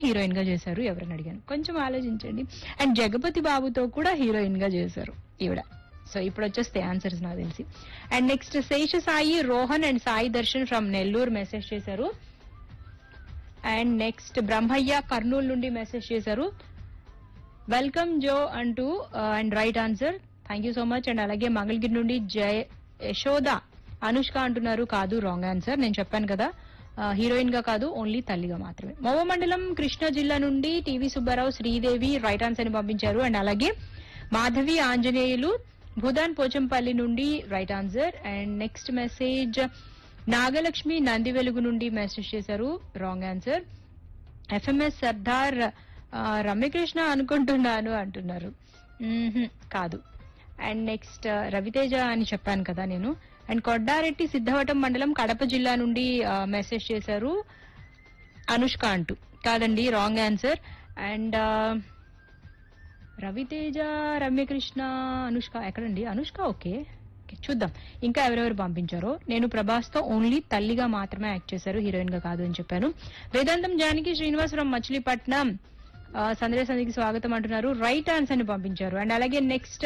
heroine గా చేశారు ఎవరని అడిగాను కొంచెం ఆలోచించండి అండ్ జగపతి బాబుతో కూడా హీరోయిన్ గా చేశారు ఈవిడ సో ఇప్పుడు వచ్చేస్తే ఆన్సర్స్ నాకు తెలిసి and next Sesha Sai Rohan and Sai Darshan from Nellore message చేశారు అండ్ నెక్స్ట్ బ్రహ్మయ్య కర్నూలు నుండి మెసేజ్ చేశారు వెల్కమ్ జో అంటూ and right answer thank you so much and అలాగే మంగళగిరి నుండి జయ యశోద అనుష్క అంటున్నారు కాదు రాంగ్ ఆన్సర్ నేను చెప్పాను కదా హీరోయిన్ గా కాదు ఓన్లీ తల్లిగా మాత్రమే మోవ మండలం కృష్ణా జిల్లా నుండి TV Subbarao Sridevi right answer ని పంపించారు అండ్ అలాగే మాధవి ఆంజనేయులు భూదాన్ పోచంపల్లి నుండి right answer and next message Nagalakshmi Nandi Velugu నుండి మెసేజ్ చేశారు రాంగ్ ఆన్సర్ ఎఫ్ఎంఎస్ సర్దార్ ఆ, రమ్యకృష్ణ అనుకుంటున్నాను అంటున్నారు మ్మ్హ్మ్, కాదు అండ్ నెక్స్ట్ రవితేజ అని చెప్పాను కదా నేను అండ్ కొడ్డారెడ్డి సిద్ధవటం మండలం కడప జిల్లా నుండి మెసేజ్ చేశారు అనుష్క అంటూ కాదండి wrong answer and Ravi Teja Ramya Krishna Anushka ఎక్కడండి అనుష్క ఓకే ఓకే, చూద్దాం ఇంకా ఎవరెవరు పంపించారో నేను ప్రభాస్ తో ఓన్లీ తల్లిగా మాత్రమే యాక్ట్ చేశారు హీరోయిన్ గా కాదు అని చెప్పాను వేదాంతం జానకి శ్రీనివాసరావు మచిలీపట్నం ఆ, సందేశ్ సందికి స్వాగతం అంటున్నారు రైట్ ఆన్సర్ ని పంపించారు అండ్ అలాగే నెక్స్ట్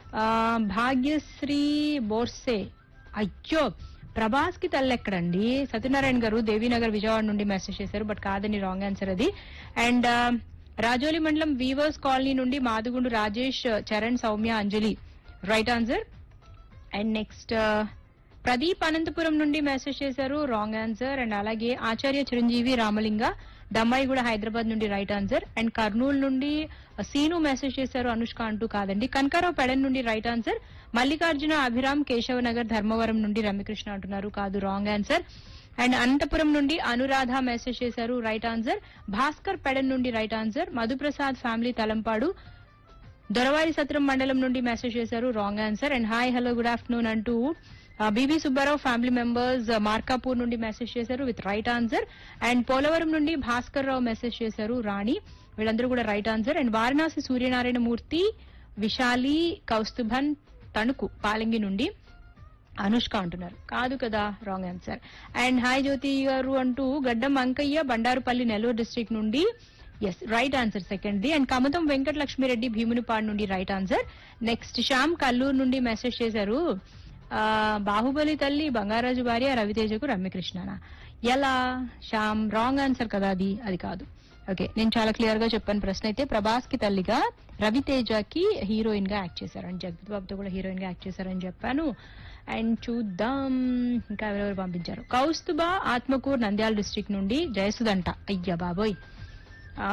భాగ్యశ్రీ బోర్సే అయ్యో ప్రభాస్ కి తల్లి ఎక్కడండి సత్యనారాయణ గారు దేవీనగర్ విజయవాడ నుండి మెసేజ్ చేశారు బట్ కాదని రాంగ్ ఆన్సర్ అది అండ్ రాజోలి మండలం వీవర్స్ కాలనీ నుండి Madugundu Rajesh Charan Soumya Anjali right answer and next Pradeep Anantapuram నుండి మెసేజ్ చేశారు రాంగ్ ఆన్సర్ అండ్ అలాగే ఆచార్య చిరంజీవి రామలింగ దమ్మాయి కూడా హైదరాబాద్ నుండి రైట్ ఆన్సర్ అండ్ కర్నూలు నుండి సీను మెసేజ్ చేశారు అనుష్క అంటూ కాదండి కనకారావు పెడన్ నుండి రైట్ ఆన్సర్ మల్లికార్జున అభిరామ్ కేశవనగర్ ధర్మవరం నుండి రమ్యకృష్ణ అంటున్నారు కాదు రాంగ్ ఆన్సర్ అండ్ అనంతపురం నుండి అనురాధ మెసేజ్ చేశారు రైట్ ఆన్సర్ భాస్కర్ పెడన్ నుండి right answer Madhuprasad family Talampadu Doravari Satram మండలం నుండి మెసేజ్ చేశారు wrong answer and hi hello good afternoon అంటూ BB Subbarao family members Markapur నుండి మెసేజ్ చేశారు with right answer and Polavaram నుండి భాస్కర్ రావు మెసేజ్ చేశారు రాణి వీళ్ళందరూ కూడా right answer and Varanasi Suryanarayana Murthy Visali Kausthubhan Tanuku Palingi నుండి అనుష్క అంటున్నారు కాదు కదా wrong answer and hi Jyothi garu అంటూ గడ్డం అంకయ్య బండారుపల్లి నెల్లూరు డిస్ట్రిక్ట్ నుండి yes right answer second the and Kamatham Venkata Lakshmi Reddy Bheemunipadu నుండి right answer next Shyam Kallur నుండి మెసేజ్ చేశారు ఆ, బాహుబలి తల్లి బంగారాజు భార్య రవితేజకు రమ్యకృష్ణనా ఎలా శ్యామ్ రాంగ్ ఆన్సర్ కదా అది అది కాదు ఓకే నేను చాలా క్లియర్ గా చెప్పాను ప్రశ్న అయితే ప్రభాస్ కి తల్లిగా రవితేజకి హీరోయిన్ గా యాక్ట్ చేశారు అండ్ జగపతి బాబుతో కూడా హీరోయిన్ గా యాక్ట్ చేశారని చెప్పాను అండ్ చూద్దాం ఇంకా ఎవరెవరు పంపించారు కౌస్తుబా ఆత్మకూర్ నంద్యాల డిస్ట్రిక్ట్ నుండి జయసుదంట అయ్యా బాబోయ్ ఆ,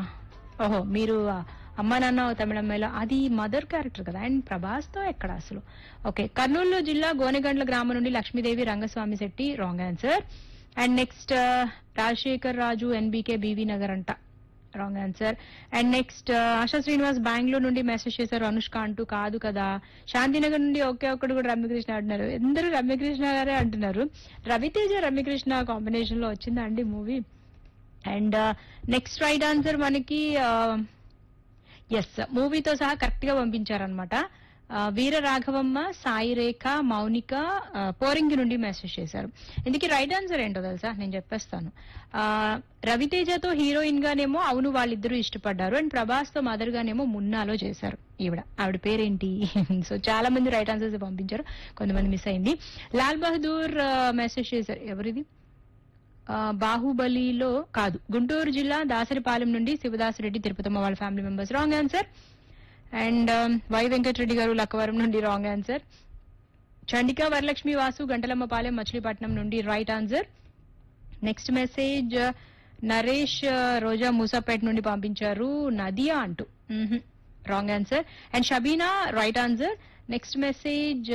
ఓహో మీరు ఆ, అమ్మ నాన్న ఓ తమిళమ్మాయిలో అది మదర్ క్యారెక్టర్ కదా అండ్ ప్రభాస్ తో ఎక్కడ అసలు ఓకే కర్నూలు జిల్లా గోనెగండ్ల గ్రామం నుండి Lakshmi Devi Rangaswamy Setty wrong answer and next Rajasekhar Raju NBK BV Nagar అంట wrong answer and next Asha Srinivas Bengaluru నుండి మెసేజ్ చేశారు అనుష్క అంటూ కాదు కదా శాంతినగర్ నుండి ఒకే ఒక్కడు కూడా రమ్యకృష్ణ అంటున్నారు అందరూ రమ్యకృష్ణ గారే అంటున్నారు రవితేజ రమ్యకృష్ణ కాంబినేషన్ లో వచ్చిందా అండి movie and next right answer మనకి ఎస్ మూవీతో సహా కరెక్ట్ గా పంపించారనమాట వీర రాఘవమ్మ సాయి రేఖ మౌనిక ఆ, పోరింగి నుండి మెసేజ్ చేశారు ఇందుకే రైట్ ఆన్సర్ ఏంటో తెలుసా నేను చెప్పేస్తాను ఆ, రవితేజతో హీరోయిన్ గానేమో అవును వాళ్ళిద్దరూ ఇష్టపడ్డారు అండ్ ప్రభాస్ తో మదర్ గానేమో మున్నాలో చేశారు ఈవిడ ఆవిడ పేరేంటి సో చాలా మంది రైట్ ఆన్సర్స్ పంపించారు కొంతమంది మిస్ అయింది లాల్ బహదూర్ మెసేజ్ చేశారు ఎవరిది ఆ, బాహుబలిలో కాదు గుంటూరు జిల్లా దాసరిపాలెం నుండి శివదాసరెడ్డి తిరుపతమ్మ వాళ్ళ family members wrong answer and Y Venkata Reddy garu Lakkavaram నుండి రాంగ్ ఆన్సర్ చండిక వరలక్ష్మి వాసు గంటలమ్మపాలెం మచిలీపట్నం నుండి right answer next message Naresh ఆ, రోజా మూసాపేట నుండి పంపించారు నదియా అంటూ wrong answer and Shabeena right answer next message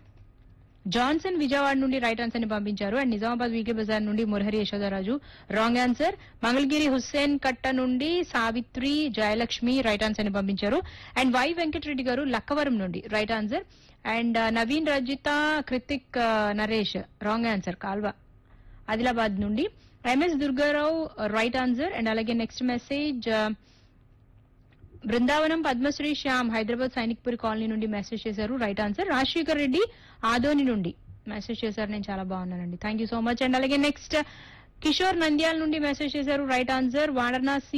Johnson Vijayawada నుండి రైట్ ఆన్సర్ ని పంపించారు అండ్ నిజామాబాద్ వీకే బజార్ నుండి మురహరి యశోదరాజు రాంగ్ ఆన్సర్ మంగళగిరి హుస్సేన్ కట్ట నుండి సావిత్రి జయలక్ష్మి రైట్ ఆన్సర్ ని పంపించారు అండ్ వై వెంకటరెడ్డి గారు లక్కవరం నుండి right answer and Naveen Rajitha Kruthik ఆ, నరేష్ రాంగ్ ఆన్సర్ కాల్వ ఆదిలాబాద్ నుండి MS Durgarao right answer and అలాగే next message Brindavanam Padmasri Shyam Hyderabad Sainikpuri colony నుండి మెసేజ్ చేశారు రైట్ ఆన్సర్ రాజశేఖర్ రెడ్డి ఆదోని నుండి మెసేజ్ చేశారు నేను చాలా బాగున్నానండి thank you so much and అలాగే నెక్స్ట్ కిషోర్ నంద్యాల నుండి మెసేజ్ చేశారు రైట్ ఆన్సర్ వారణాసి